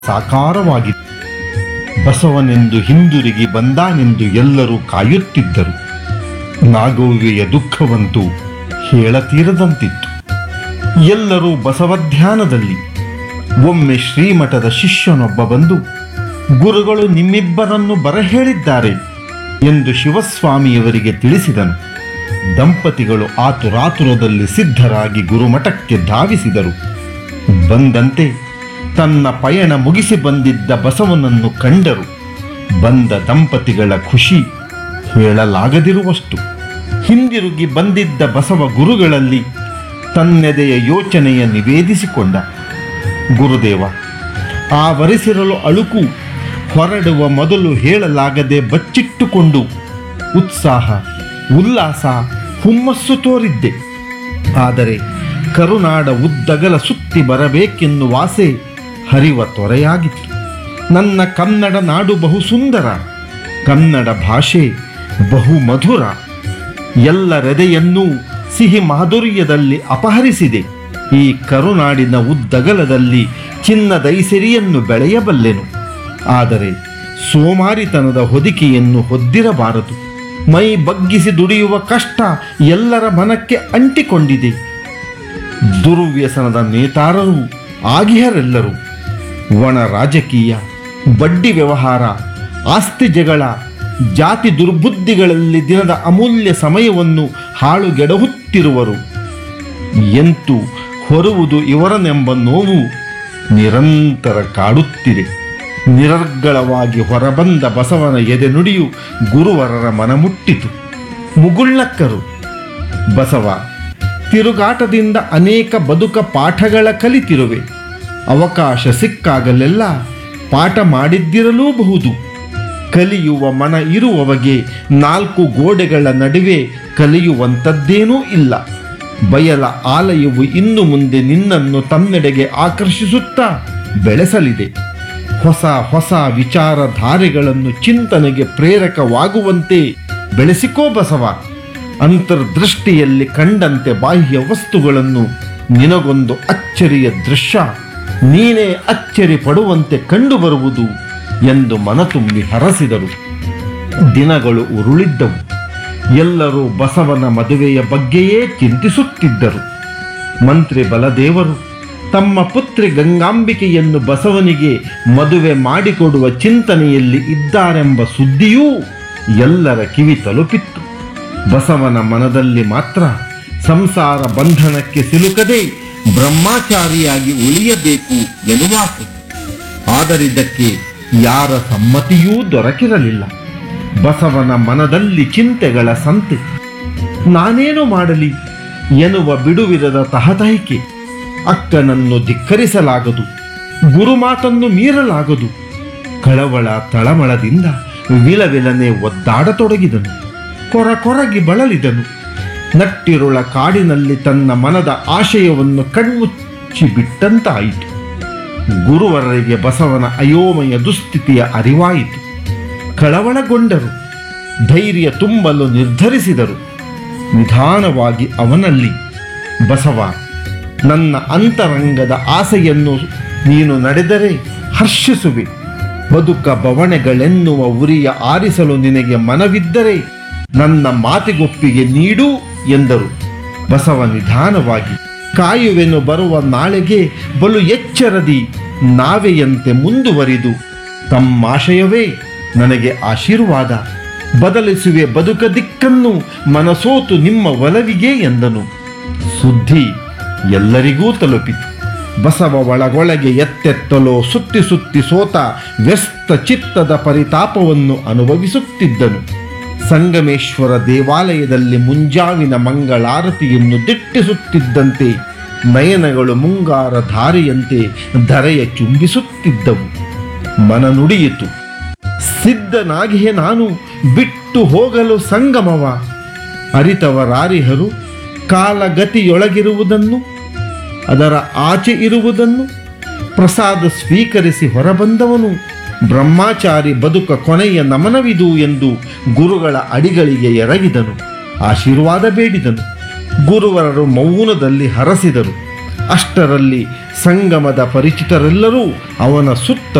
ಸಾಕಾರವಾಗಿದೆ ಬಸವನೆಂದು ಹಿಂದಿರುಗಿ ಬಂದಾನೆಂದು ಎಲ್ಲರೂ ಕಾಯುತ್ತಿದ್ದರು ನಾಗವ್ಯೆಯ ದುಃಖವಂತೂ ಹೇಳತೀರದಂತಿತ್ತು ಎಲ್ಲರೂ ಬಸವಧ್ಯಾನದಲ್ಲಿ ಒಮ್ಮೆ ಶ್ರೀಮಠದ ಶಿಷ್ಯನೊಬ್ಬ ಬಂದು ಗುರುಗಳು ನಿಮ್ಮಿಬ್ಬರನ್ನು ಬರಹೇಳಿದ್ದಾರೆ ಎಂದು ಶಿವಸ್ವಾಮಿಯವರಿಗೆ ತಿಳಿಸಿದನು ದಂಪತಿಗಳು ಆತುರಾತುರದಲ್ಲಿ ಸಿದ್ಧರಾಗಿ ಗುರುಮಠಕ್ಕೆ ಧಾವಿಸಿದರು ಬಂದಂತೆ ತನ್ನ ಪಯಣ ಮುಗಿಸಿ ಬಂದಿದ್ದ ಬಸವನನ್ನು ಕಂಡರು ಬಂದ ದಂಪತಿಗಳ ಖುಷಿ ಹೇಳಲಾಗದಿರುವಷ್ಟು ಹಿಂದಿರುಗಿ ಬಂದಿದ್ದ ಬಸವ ಗುರುಗಳಲ್ಲಿ ತನ್ನೆದೆಯ ಯೋಚನೆಯ ನಿವೇದಿಸಿಕೊಂಡ ಗುರುದೇವ ಆವರಿಸಿರಲು ಅಳುಕು ಹೊರಡುವ ಮೊದಲು ಹೇಳಲಾಗದೆ ಬಚ್ಚಿಟ್ಟುಕೊಂಡು ಉತ್ಸಾಹ ಉಲ್ಲಾಸ ಹುಮ್ಮಸ್ಸು ತೋರಿದ್ದೆ ಆದರೆ ಕರುನಾಡ ಉದ್ದಗಲ ಸುತ್ತಿ ಬರಬೇಕೆನ್ನುವ ಆಸೆ ಹರಿವ ತೊರೆಯಾಗಿತ್ತು ನನ್ನ ಕನ್ನಡ ನಾಡು ಬಹು ಸುಂದರ ಕನ್ನಡ ಭಾಷೆ ಬಹು ಮಧುರ ಎಲ್ಲರೆದೆಯನ್ನೂ ಸಿಹಿ ಮಾಧುರ್ಯದಲ್ಲಿ ಅಪಹರಿಸಿದೆ ಈ ಕರುನಾಡಿನ ಉದ್ದಗಲದಲ್ಲಿ ಚಿನ್ನದೈಸಿರಿಯನ್ನು ಬೆಳೆಯಬಲ್ಲೆನು ಆದರೆ ಸೋಮಾರಿತನದ ಹೊದಿಕೆಯನ್ನು ಹೊದ್ದಿರಬಾರದು ಮೈ ಬಗ್ಗಿಸಿ ದುಡಿಯುವ ಕಷ್ಟ ಎಲ್ಲರ ಮನಕ್ಕೆ ಅಂಟಿಕೊಂಡಿದೆ ದುರ್ವ್ಯಸನದ ನೇತಾರರು ಆಗಿಹರೆಲ್ಲರೂ ಒಣ ರಾಜಕೀಯ ಬಡ್ಡಿ ವ್ಯವಹಾರ ಆಸ್ತಿ ಜಗಳ ಜಾತಿ ದುರ್ಬುದ್ಧಿಗಳಲ್ಲಿ ದಿನದ ಅಮೂಲ್ಯ ಸಮಯವನ್ನು ಹಾಳುಗೆಡಹುತ್ತಿರುವರು ಎಂತು ಹೊರುವುದು ಇವರನೆಂಬ ನೋವು ನಿರಂತರ ಕಾಡುತ್ತಿದೆ ನಿರರ್ಗಳವಾಗಿ ಹೊರಬಂದ ಬಸವನ ಎದೆ ನುಡಿಯು ಗುರುವರರ ಮನಮುಟ್ಟಿತು ಮುಗುಳ್ಳಕ್ಕರು ಬಸವ ತಿರುಗಾಟದಿಂದ ಅನೇಕ ಬದುಕ ಪಾಠಗಳ ಕಲಿತಿರುವೆ ಅವಕಾಶ ಸಿಕ್ಕಾಗಲೆಲ್ಲ ಪಾಠ ಮಾಡಿದ್ದಿರಲೂಬಹುದು ಕಲಿಯುವ ಮನ ಇರುವವಗೆ ನಾಲ್ಕು ಗೋಡೆಗಳ ನಡುವೆ ಕಲಿಯುವಂಥದ್ದೇನೂ ಇಲ್ಲ ಬಯಲ ಆಲಯವು ಇನ್ನು ಮುಂದೆ ನಿನ್ನನ್ನು ತನ್ನೆಡೆಗೆ ಆಕರ್ಷಿಸುತ್ತಾ ಬೆಳೆಸಲಿದೆ ಹೊಸ ಹೊಸ ವಿಚಾರಧಾರೆಗಳನ್ನು ಚಿಂತನೆಗೆ ಪ್ರೇರಕವಾಗುವಂತೆ ಬೆಳೆಸಿಕೋ ಬಸವ ಅಂತರ್ದೃಷ್ಟಿಯಲ್ಲಿ ಕಂಡಂತೆ ಬಾಹ್ಯ ವಸ್ತುಗಳನ್ನು ನಿನಗೊಂದು ಅಚ್ಚರಿಯ ದೃಶ್ಯ ನೀನೇ ಅಚ್ಚರಿ ಪಡುವಂತೆ ಕಂಡುಬರುವುದು ಎಂದು ಮನತುಂಬಿ ಹರಸಿದರು ದಿನಗಳು ಉರುಳಿದ್ದವು ಎಲ್ಲರೂ ಬಸವನ ಮದುವೆಯ ಬಗ್ಗೆಯೇ ಚಿಂತಿಸುತ್ತಿದ್ದರು ಮಂತ್ರಿ ಬಲದೇವರು ತಮ್ಮ ಪುತ್ರಿ ಗಂಗಾಂಬಿಕೆಯನ್ನು ಬಸವನಿಗೆ ಮದುವೆ ಮಾಡಿಕೊಡುವ ಚಿಂತನೆಯಲ್ಲಿ ಇದ್ದಾರೆಂಬ ಸುದ್ದಿಯೂ ಎಲ್ಲರ ಕಿವಿ ತಲುಪಿತ್ತು ಬಸವನ ಮನದಲ್ಲಿ ಮಾತ್ರ ಸಂಸಾರ ಬಂಧನಕ್ಕೆ ಸಿಲುಕದೆ ಬ್ರಹ್ಮಚಾರಿಯಾಗಿ ಉಳಿಯಬೇಕು ಎನ್ನುವಾಸೆ ಆದರಿದ್ದಕ್ಕೆ ಯಾರ ಸಮ್ಮತಿಯೂ ದೊರಕಿರಲಿಲ್ಲ ಬಸವನ ಮನದಲ್ಲಿ ಚಿಂತೆಗಳ ಸಂತೆ ನಾನೇನು ಮಾಡಲಿ ಎನ್ನುವ ಬಿಡುವಿರದ ತಹತಹಿಕೆ ಅಕ್ಕನನ್ನು ಧಿಕ್ಕರಿಸಲಾಗದು ಗುರುಮಾತನ್ನು ಮೀರಲಾಗದು ಕಳವಳ ತಳಮಳದಿಂದ ವಿಲವಿಲನೆ ಒದ್ದಾಡತೊಡಗಿದನು ಕೊರ ಕೊರಗಿ ಬಳಲಿದನು ನಟ್ಟಿರುಳ ಕಾಡಿನಲ್ಲಿ ತನ್ನ ಮನದ ಆಶಯವನ್ನು ಕಣ್ಮುಚ್ಚಿ ಬಿಟ್ಟಂತಾಯಿತು ಗುರುವರರಿಗೆ ಬಸವನ ಅಯೋಮಯ ದುಸ್ಥಿತಿಯ ಅರಿವಾಯಿತು ಕಳವಳಗೊಂಡರು ಧೈರ್ಯ ತುಂಬಲು ನಿರ್ಧರಿಸಿದರು ನಿಧಾನವಾಗಿ ಅವನಲ್ಲಿ ಬಸವ ನನ್ನ ಅಂತರಂಗದ ಆಸೆಯನ್ನು ನೀನು ನಡೆದರೆ ಹರ್ಷಿಸುವೆ ಬದುಕ ಬವಣೆಗಳೆನ್ನುವ ಉರಿಯ ಆರಿಸಲು ನಿನಗೆ ಮನವಿದ್ದರೆ ನನ್ನ ಮಾತಿಗೊಪ್ಪಿಗೆ ನೀಡು ಎಂದರು ಬಸವ ನಿಧಾನವಾಗಿ ಕಾಯುವೆನು ಬರುವ ನಾಳೆಗೆ ಬಲು ಎಚ್ಚರದಿ ನಾವೆಯಂತೆ ಮುಂದುವರಿದು ತಮ್ಮಾಶಯವೇ ನನಗೆ ಆಶೀರ್ವಾದ ಬದಲಿಸುವೆ ಬದುಕ ದಿಕ್ಕನ್ನು ಮನಸೋತು ನಿಮ್ಮ ಒಲವಿಗೆ ಎಂದನು ಸುದ್ದಿ ಎಲ್ಲರಿಗೂ ತಲುಪಿತು ಬಸವ ಒಳಗೊಳಗೆ ಎತ್ತೆತ್ತಲೋ ಸುತ್ತಿ ಸುತ್ತಿ ಸೋತ ವ್ಯಸ್ತ ಚಿತ್ತದ ಪರಿತಾಪವನ್ನು ಅನುಭವಿಸುತ್ತಿದ್ದನು ಸಂಗಮೇಶ್ವರ ದೇವಾಲಯದಲ್ಲಿ ಮುಂಜಾವಿನ ಮಂಗಳಾರತಿಯನ್ನು ದಿಟ್ಟಿಸುತ್ತಿದ್ದಂತೆ ನಯನಗಳು ಮುಂಗಾರ ಧಾರೆಯಂತೆ ಧರೆಯ ಚುಂಬಿಸುತ್ತಿದ್ದವು ಮನ ನುಡಿಯಿತು ಸಿದ್ಧನಾಗಿಯೇ ನಾನು ಬಿಟ್ಟು ಹೋಗಲು ಸಂಗಮವ ಅರಿತವರಾರಿಹರು ಕಾಲಗತಿಯೊಳಗಿರುವುದನ್ನು ಅದರ ಆಚೆ ಇರುವುದನ್ನು ಪ್ರಸಾದ ಸ್ವೀಕರಿಸಿ ಹೊರಬಂದವನು ಬ್ರಹ್ಮಚಾರಿ ಬದುಕ ಕೊನೆಯ ನಮನವಿದು ಎಂದು ಗುರುಗಳ ಅಡಿಗಳಿಗೆ ಎರಗಿದನು ಆಶೀರ್ವಾದ ಬೇಡಿದನು ಗುರುವರರು ಮೌನದಲ್ಲಿ ಹರಸಿದರು ಅಷ್ಟರಲ್ಲಿ ಸಂಗಮದ ಪರಿಚಿತರೆಲ್ಲರೂ ಅವನ ಸುತ್ತ